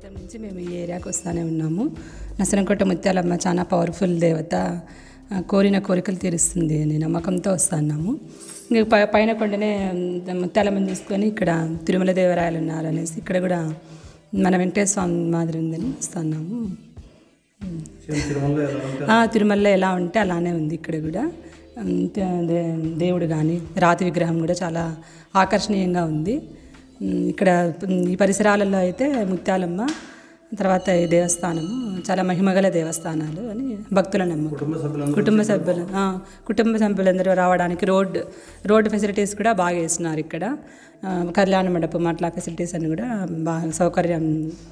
సంవత్సరం నుంచి మేము ఈ ఏరియాకి వస్తూనే ఉన్నాము నసరంకోట ముత్యాలమ్మ చాలా పవర్ఫుల్ దేవత ఆ, కోరిన కోరికలు తీరుస్తుంది అని నమ్మకంతో వస్తున్నాము ఇంక పై పైన కొండనే ఉమ్, ముత్యాలమ్మని తీసుకొని ఇక్కడ తిరుమల దేవరాయలు ఉన్నారనేసి ఇక్కడ కూడా మన వెంకటేశ్వర స్వామి మాదిరి ఉందని వస్తున్నాము సేమ్ తిరుమలలో ఎలా ఉంటే ఆ, తిరుమలలో ఎలా ఉంటే అలానే ఉంది ఇక్కడ కూడా ఉమ్, తే- దే- దేవుడు కానీ రాతి విగ్రహం కూడా చాలా ఆకర్షణీయంగా ఉంది ఉమ్, ఇక్కడ ఉమ్, ఈ పరిసరాలలో అయితే ముత్యాలమ్మ తర్వాత ఈ దేవస్థానము చాలా మహిమగల దేవస్థానాలు అని భక్తుల నమ్మకం కుటుంబ సభ్యులందరూ కుటుంబ సభ్యులు ఆ, కుటుంబ సభ్యులందరూ రావడానికి రోడ్ రోడ్ ఫెసిలిటీస్ కూడా బాగా వేస్తున్నారు ఇక్కడ ఆ, కళ్యాణ మండపం అట్లా ఫెసిలిటీస్ అన్ని కూడా బాగా సౌకర్యం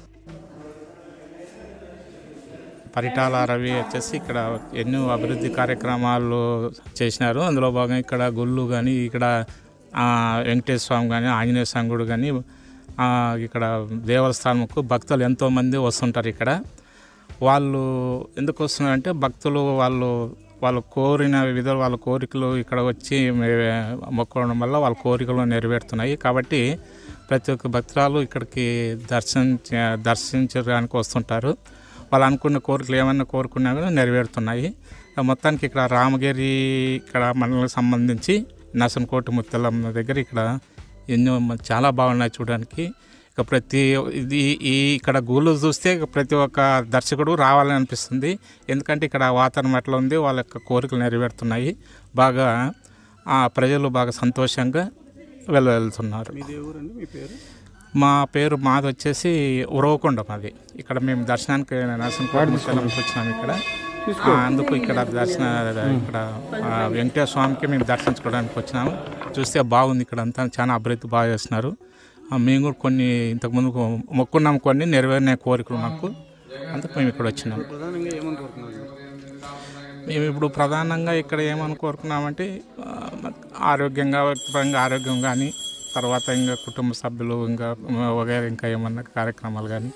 పరిటాల రవి వచ్చేసి ఇక్కడ ఎన్నో అభివృద్ధి కార్యక్రమాలు చేసినారు అందులో భాగంగా ఇక్కడ గుళ్ళు కానీ ఇక్కడ ఆ, వెంకటేశ్వర స్వామి కానీ ఆంజనేయ స్వామి గుడి కానీ ఆ, ఇక్కడ దేవస్థానంకు భక్తులు ఎంతోమంది వస్తుంటారు ఇక్కడ వాళ్ళు ఎందుకు వస్తున్నారంటే భక్తులు వాళ్ళు వాళ్ళు కోరిన విధ వాళ్ళ కోరికలు ఇక్కడ వచ్చి మే- మొక్కడం వల్ల వాళ్ళ కోరికలు నెరవేరుతున్నాయి కాబట్టి ప్రతి ఒక్క భక్తురాలు ఇక్కడికి దర్శించ దర్శించడానికి వస్తుంటారు వాళ్ళు అనుకున్న కోరికలు ఏమన్నా కోరుకున్నా కూడా నెరవేరుతున్నాయి మొత్తానికి ఇక్కడ రామగిరి ఇక్కడ మనలకు సంబంధించి నసనకోట ముత్తలమ్మ దగ్గర ఇక్కడ ఎన్నో మ- చాలా బాగున్నాయి చూడడానికి ఇక ప్రతి ఇది ఈ ఇక్కడ గుళ్ళు చూస్తే ఇక ప్రతి ఒక్క దర్శకుడు రావాలని అనిపిస్తుంది ఎందుకంటే ఇక్కడ వాతావరణం ఎట్లా ఉంది వాళ్ళ యొక్క కోరికలు నెరవేరుతున్నాయి బాగా ఆ, ప్రజలు బాగా సంతోషంగా వెళ్ళ వెళ్తున్నారు మీది ఎవరండి మీ పేరు మా పేరు మాది వచ్చేసి ఉరవకొండ మాది ఇక్కడ మేము దర్శనానికి నరసింహకోట ముత్యాలమ్మకి వచ్చినాము ఇక్కడ ఆ, అందుకు ఇక్కడ దర్శన ఇక్కడ ఆ, వెంకటేశ్వర స్వామికి మేము దర్శించుకోవడానికి వచ్చినాము చూస్తే బాగుంది ఇక్కడ అంతా చాలా అభివృద్ధి బాగా చేస్తున్నారు ఆ, మేము కూడా కొన్ని ఇంతకుముందు మొక్కున్నాం కొన్ని నెరవేరిన కోరికలు మాకు అందుకు మేము ఇక్కడ వచ్చినాము ప్రధానంగా ఏమని కోరుకున్నారు మేము ఇప్పుడు ప్రధానంగా ఇక్కడ ఏమని కోరుకున్నామంటే ఆ, ఆరోగ్యంగా వ్యక్తిపరంగా ఆరోగ్యం కానీ తర్వాత ఇంకా కుటుంబ సభ్యులు ఇంకా వగైరా ఇంకా ఏమన్నా కార్యక్రమాలు కానీ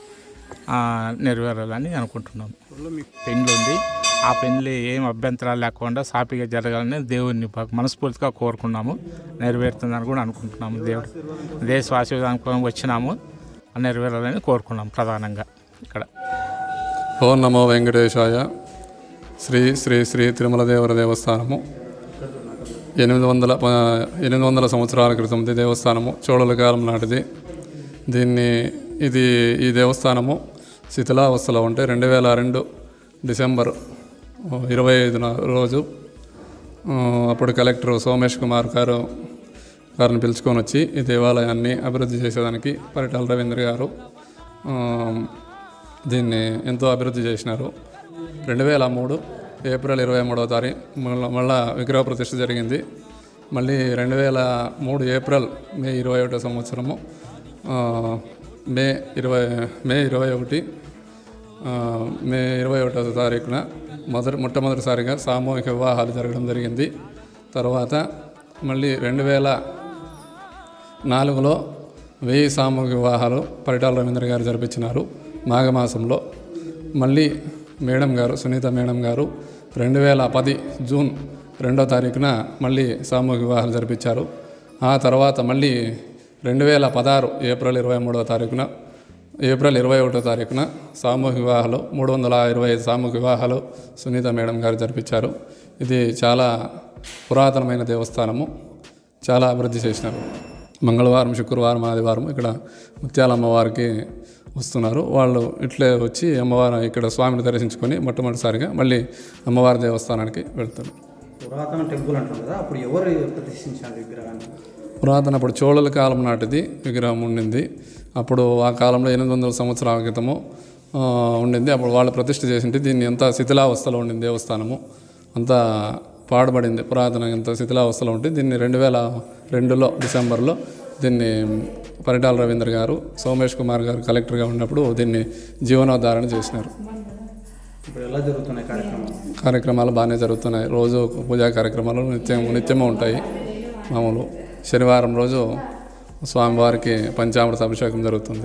నెరవేరాలని అనుకుంటున్నాం త్వరలో మీకు పెళ్ళి ఉంది ఆ పెళ్ళి ఏం అభ్యంతరాలు లేకుండా సాపిగా జరగాలని దేవుడిని బాగా మనస్ఫూర్తిగా కోరుకున్నాము నెరవేరుతుందని కూడా అనుకుంటున్నాము దేవుడు దేశ ఆశీర్వాదం వచ్చినాము నెరవేరాలని కోరుకున్నాం ప్రధానంగా ఇక్కడ ఓం నమో వెంకటేశాయ శ్రీ శ్రీ శ్రీ తిరుమల దేవర దేవస్థానము ఎనిమిది వందల ప- ఎనిమిది వందల సంవత్సరాల క్రితం ఈ దేవస్థానము చోళల కాలం నాటిది దీన్ని ఇది ఈ దేవస్థానము శిథిలావస్థలో ఉంటే రెండు వేల రెండు డిసెంబర్ ఇరవై ఐదున రోజు ఆ, అప్పుడు కలెక్టర్ సోమేష్ కుమార్ గారు గారిని పిలుచుకొని వచ్చి ఈ దేవాలయాన్ని అభివృద్ధి చేసేదానికి పరిటాల రవీంద్ర గారు ఆ, దీన్ని ఎంతో అభివృద్ధి చేసినారు రెండు వేల మూడు ఏప్రిల్ ఇరవై మూడవ తారీఖు మళ్ళా మళ్ళా విగ్రహ ప్రతిష్ఠ జరిగింది మళ్ళీ రెండు వేల మూడు ఏప్రిల్ మే ఇరవై ఒకటో సంవత్సరము ఆ, మే ఇరవై మే ఇరవై ఒకటి ఆ, మే ఇరవై ఒకటో తారీఖున మొదటి మొట్టమొదటిసారిగా సామూహిక వివాహాలు జరగడం జరిగింది తర్వాత మళ్ళీ రెండు వేల నాలుగులో వెయ్యి సామూహిక వివాహాలు పరిటాల రవీంద్ర గారు జరిపించినారు మాఘమాసంలో మళ్ళీ మేడం గారు సునీత మేడం గారు రెండు వేల పది జూన్ రెండో తారీఖున మళ్ళీ సామూహిక వివాహాలు జరిపించారు ఆ తర్వాత మళ్ళీ రెండు వేల పదహారు ఏప్రిల్ ఇరవై మూడవ తారీఖున ఏప్రిల్ ఇరవై ఒకటో తారీఖున సామూహిక వివాహాలు మూడు వందల ఇరవై ఐదు సామూహిక వివాహాలు సునీత మేడం గారు జరిపించారు ఇది చాలా పురాతనమైన దేవస్థానము చాలా అభివృద్ధి చేసినారు మంగళవారం శుక్రవారం ఆదివారం ఇక్కడ ముత్యాల అమ్మవారికి వస్తున్నారు వాళ్ళు ఇట్లే వచ్చి అమ్మవారు ఇక్కడ స్వామిని దర్శించుకొని మొట్టమొదటిసారిగా మళ్ళీ అమ్మవారి దేవస్థానానికి వెళ్తారు పురాతన టెంపుల్ అంటారు కదా అప్పుడు ఎవరు ప్రతిష్ఠించారు విగ్రహాన్ని పురాతన అప్పుడు చోళల కాలం నాటిది విగ్రహం ఉండింది అప్పుడు ఆ కాలంలో ఎనిమిది వందల సంవత్సరాల క్రితము ఆ, ఉండింది అప్పుడు వాళ్ళు ప్రతిష్ఠ చేసింది దీన్ని ఎంత శిథిలావస్థలో ఉండింది దేవస్థానము అంతా పాడుబడింది పురాతన ఎంత శిథిలావస్థలో ఉంటే దీన్ని రెండు వేల రెండులో డిసెంబర్లో దీన్ని పరిటాల రవీంద్ర గారు సోమేష్ కుమార్ గారు కలెక్టర్గా ఉన్నప్పుడు దీన్ని జీవనోద్ధారణ చేసినారు ఇప్పుడు ఎలా జరుగుతున్నాయి కార్యక్రమాలు కార్యక్రమాలు బాగానే జరుగుతున్నాయి రోజు పూజా కార్యక్రమాలు నిత్యం నిత్యము ఉంటాయి మామూలు శనివారం రోజు స్వామివారికి పంచామృత అభిషేకం జరుగుతుంది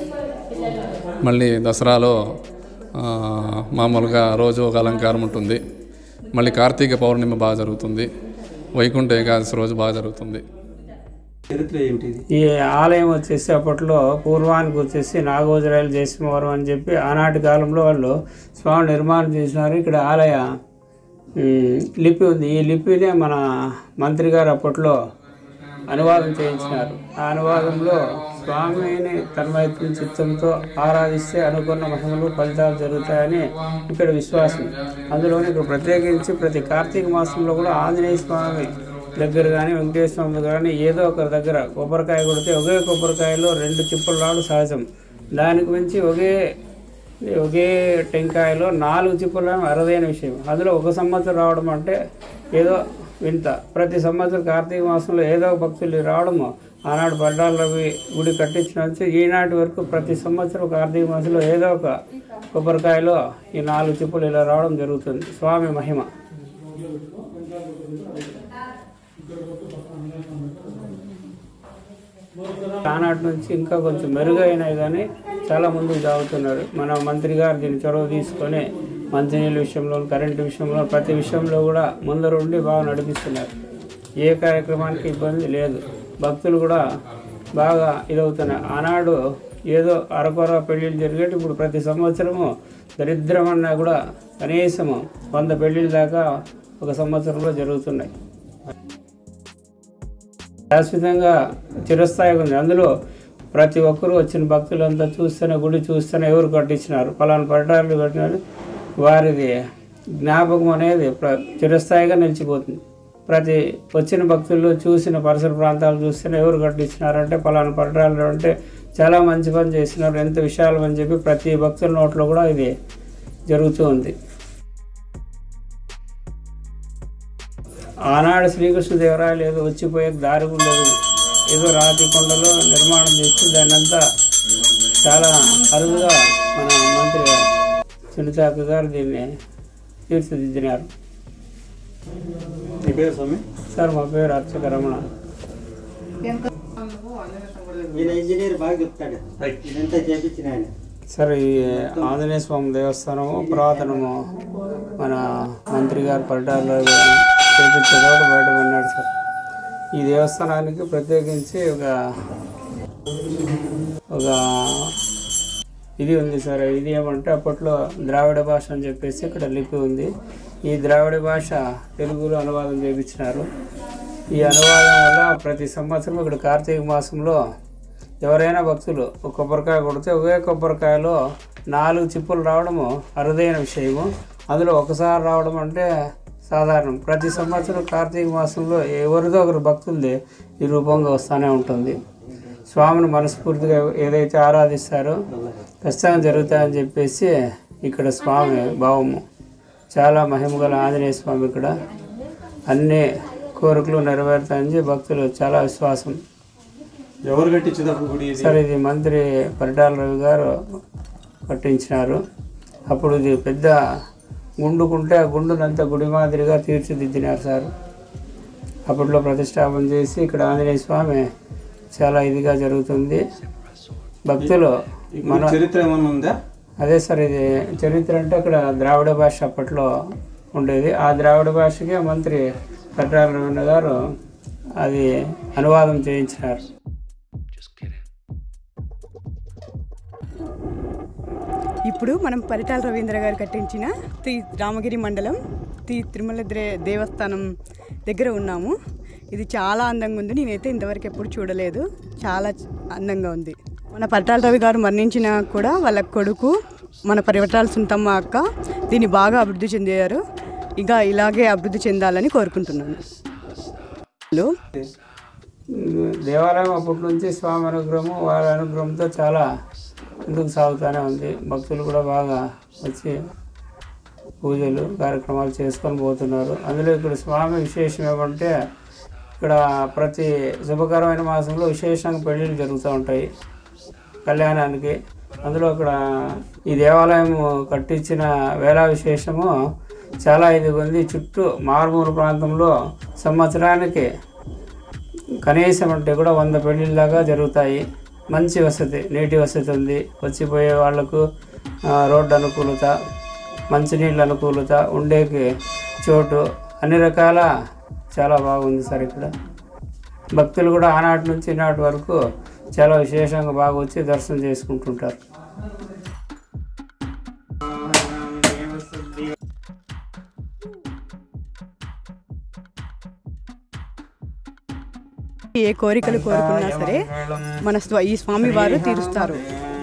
మళ్ళీ దసరాలో ఆ, మామూలుగా రోజు ఒక అలంకారం ఉంటుంది మళ్ళీ కార్తీక పౌర్ణమి బాగా జరుగుతుంది వైకుంఠ ఏకాదశి రోజు బాగా జరుగుతుంది చరిత్ర ఏంటి ఇది ఈ ఆలయం వచ్చేసి అప్పట్లో పూర్వానికి వచ్చేసి నాగోజరాయలు జయసింహవరం అని చెప్పి ఆనాటి కాలంలో వాళ్ళు స్వామి నిర్మాణం చేసినారు ఇక్కడ ఆలయ ఉమ్, లిపి ఉంది ఈ లిపినే మన మంత్రి గారు అప్పట్లో అనువాదం చేయించినారు ఆ అనువాదంలో స్వామిని తన్మయత్వం చిత్తంతో ఆరాధిస్తే అనుకున్న మహిమలు ఫలితాలు జరుగుతాయని ఇక్కడ విశ్వాసం అందులోని ఇక్కడ ప్రత్యేకించి ప్రతి కార్తీక మాసంలో కూడా ఆంజనేయ స్వామి దగ్గర కానీ వెంకటేశ్వర స్వామి దగ్గర కానీ ఏదో ఒకరి దగ్గర కొబ్బరికాయ కొడితే ఒకే కొబ్బరికాయలో రెండు చిప్పలు రావడం సహజం దానికి మించి ఒకే ఒకే టెంకాయలో నాలుగు చిప్పలు రావడం అరుదైన విషయం అందులో ఒక సంవత్సరం రావడం అంటే ఏదో వింత ప్రతి సంవత్సరం కార్తీక మాసంలో ఏదో ఒక భక్తులు రావడము ఆనాడు పడ్డాల రవి గుడి కట్టించిన నుంచి ఈనాటి వరకు ప్రతి సంవత్సరం కార్తీక మాసంలో ఏదో ఒక కొబ్బరికాయలో ఈ నాలుగు చిప్పులు ఇలా రావడం జరుగుతుంది స్వామి మహిమ ఆనాటి నుంచి ఇంకా కొంచెం మెరుగైనాయి కానీ చాలా ముందుకు సాగుతున్నారు మన మంత్రి గారు దీన్ని చొరవ తీసుకొని మంచినీళ్ళ విషయంలో కరెంటు విషయంలో ప్రతి విషయంలో కూడా ముందరుండి బాగా నడిపిస్తున్నారు ఏ కార్యక్రమానికి ఇబ్బంది లేదు భక్తులు కూడా బాగా ఇదవుతున్నారు ఆనాడు ఏదో అరకొర పెళ్ళిళ్ళు జరిగేటి ఇప్పుడు ప్రతి సంవత్సరము దరిద్రమన్నా కూడా కనీసము వంద పెళ్ళిళ్ళ దాకా ఒక సంవత్సరంలో జరుగుతున్నాయి శాశ్వతంగా చిరస్థాయిగా ఉంది అందులో ప్రతి ఒక్కరూ వచ్చిన భక్తులంతా చూస్తేనే గుడి చూస్తేనే ఎవరు కట్టించినారు పలానా పట్టాలు కట్టినారు వారిది జ్ఞాపకం అనేది ప్ర చిరస్థాయిగా నిలిచిపోతుంది ప్రతి వచ్చిన భక్తులు చూసిన పరిసర ప్రాంతాలు చూస్తేనే ఎవరు కట్టించినారంటే పలానా పట్టాలు అంటే చాలా మంచి పని చేసినారు ఎంత విషయాలు అని చెప్పి ప్రతి భక్తుల నోట్లో కూడా ఇది జరుగుతూ ఉంది ఆనాడు శ్రీకృష్ణదేవరాయలు ఏదో వచ్చిపోయే దారి ఉండదు ఏదో రాతి కొండలో నిర్మాణం చేసి దాన్ని అంతా చాలా అరుదుగా మన మంత్రి సునీతాక గారు దీన్ని తీర్చిదిద్దినారు నీ పేరు స్వామి సార్ మా పేరు అర్చక రమణ ఈయన ఇంజనీర్ బాగా చెప్తాడు ఇదంతా చేపించిన ఆయన సార్ ఈ ఆంజనేయ స్వామి దేవస్థానము పురాతనము మన మంత్రి గారు పరిటాలు చేపించేటప్పుడు బయట ఉన్నాడు సార్ ఈ దేవస్థానానికి ప్రత్యేకించి ఒక ఒక ఇది ఉంది సార్ ఇది ఏమంటే అప్పట్లో ద్రావిడ భాష అని చెప్పేసి ఇక్కడ లిపి ఉంది ఈ ద్రావిడ భాష తెలుగులో అనువాదం చేయించినారు ఈ అనువాదం వల్ల ప్రతి సంవత్సరం ఇక్కడ కార్తీక మాసంలో ఎవరైనా భక్తులు ఒక కొబ్బరికాయ కొడితే ఒకే కొబ్బరికాయలో నాలుగు చిప్పులు రావడము అరుదైన విషయము అందులో ఒకసారి రావడం అంటే సాధారణం ప్రతి సంవత్సరం కార్తీక మాసంలో ఎవరిదో ఒకరు భక్తులది ఈ రూపంగా వస్తూనే ఉంటుంది స్వామిని మనస్ఫూర్తిగా ఏదైతే ఆరాధిస్తారో ఖచ్చితంగా జరుగుతాయని చెప్పేసి ఇక్కడ స్వామి భావము చాలా మహిమగల ఆంజనేయ స్వామి ఇక్కడ అన్ని కోరికలు నెరవేరుతాయని చెప్పి భక్తులు చాలా విశ్వాసం ఎవరు కట్టించేటప్పుడు గుడి ఇది సార్ ఇది మంత్రి పరిటాల రవి గారు కట్టించినారు అప్పుడు ఇది పెద్ద గుండుకుంటే ఆ గుండునంతా గుడి మాదిరిగా తీర్చిదిద్దినారు సార్ అప్పట్లో ప్రతిష్టాపన చేసి ఇక్కడ ఆంజనేయ స్వామి చాలా ఇదిగా జరుగుతుంది భక్తులు ఈ గుడి చరిత్ర ఏమన్నా ఉందా అదే సార్ ఇది చరిత్ర అంటే అక్కడ ద్రావిడ భాష అప్పట్లో ఉండేది ఆ ద్రావిడ భాషకే మంత్రి కట్టాల రవీంద్ర గారు అది అనువాదం చేయించినారు ఇప్పుడు మనం పరిటాల రవీంద్ర గారు కట్టించిన తి రామగిరి మండలం తి తిరుమల ద్రే- దేవస్థానం దగ్గర ఉన్నాము ఇది చాలా అందంగా ఉంది నేనైతే ఇంతవరకు ఎప్పుడు చూడలేదు చాలా అందంగా ఉంది మన పరిటాల రవి గారు మరణించిన కూడా వాళ్ళ కొడుకు మన పరివటాల సుంతమ్మ అక్క దీన్ని బాగా అభివృద్ధి చెందారు ఇక ఇలాగే అభివృద్ధి చెందాలని కోరుకుంటున్నాను హలో దేవాలయం అప్పటి నుంచి స్వామి అనుగ్రహము వారి అనుగ్రహంతో చాలా ముందుకు సాగుతూనే ఉంది భక్తులు కూడా బాగా వచ్చి పూజలు కార్యక్రమాలు చేసుకొని పోతున్నారు అందులో ఇక్కడ స్వామి విశేషం ఏమంటే ఇక్కడ ప్రతి శుభకరమైన మాసంలో విశేషంగా పెళ్ళిళ్ళు జరుగుతూ ఉంటాయి కళ్యాణానికి అందులో ఇక్కడ ఈ దేవాలయం కట్టించిన వేళా విశేషము చాలా ఇదిగా ఉంది చుట్టూ మారుమూల ప్రాంతంలో సంవత్సరానికి కనీసం అంటే కూడా వంద పెళ్ళిళ్ళలాగా జరుగుతాయి మంచి వసతి నీటి వసతి ఉంది వచ్చిపోయే వాళ్ళకు ఆ, రోడ్డు అనుకూలత మంచినీళ్ళ అనుకూలత ఉండేకి చోటు అన్ని రకాల చాలా బాగుంది సార్ ఇక్కడ భక్తులు కూడా ఆనాటి నుంచి ఈనాటి వరకు చాలా విశేషంగా బాగా వచ్చి దర్శనం చేసుకుంటుంటారు ఏ కోరికలు కోరుకున్నా సరే మన స్వ- ఈ స్వామి వారు తీరుస్తారు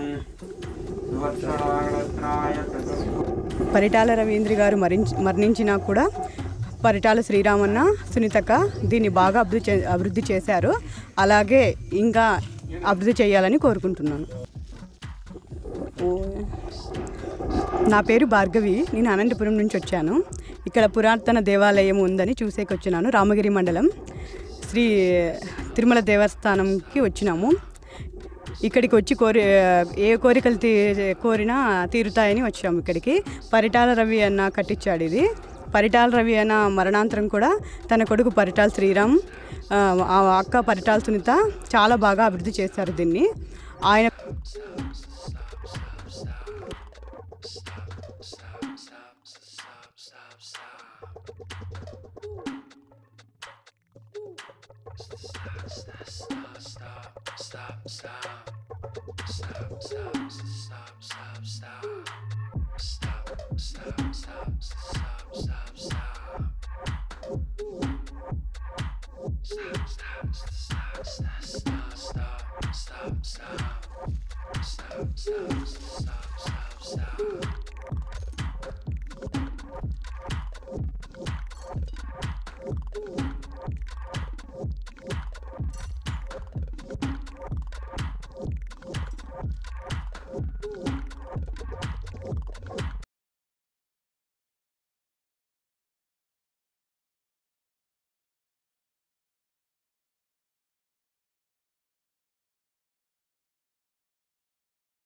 పరిటాల రవీంద్ర గారు మరించి మరణించినా కూడా పరిటాల శ్రీరామన్న సునీతక్క దీన్ని బాగా అభివృద్ధి చే అభివృద్ధి చేశారు అలాగే ఇంకా అభివృద్ధి చేయాలని కోరుకుంటున్నాను ఓ. నా పేరు భార్గవి నేను అనంతపురం నుంచి వచ్చాను ఇక్కడ పురాతన దేవాలయం ఉందని చూసేకొచ్చినాను రామగిరి మండలం శ్రీ తిరుమల దేవస్థానంకి వచ్చినాము ఇక్కడికి వచ్చి కోరి ఏ కోరికలు తీ కోరినా తీరుతాయని వచ్చాము ఇక్కడికి పరిటాల రవి అన్న కట్టించాడు ఇది పరిటాల రవి అన్న మరణాంతరం కూడా తన కొడుకు పరిటాల శ్రీరామ్ ఆ, ఆ అక్క పరిటాల సునీత చాలా బాగా అభివృద్ధి చేశారు దీన్ని ఆయన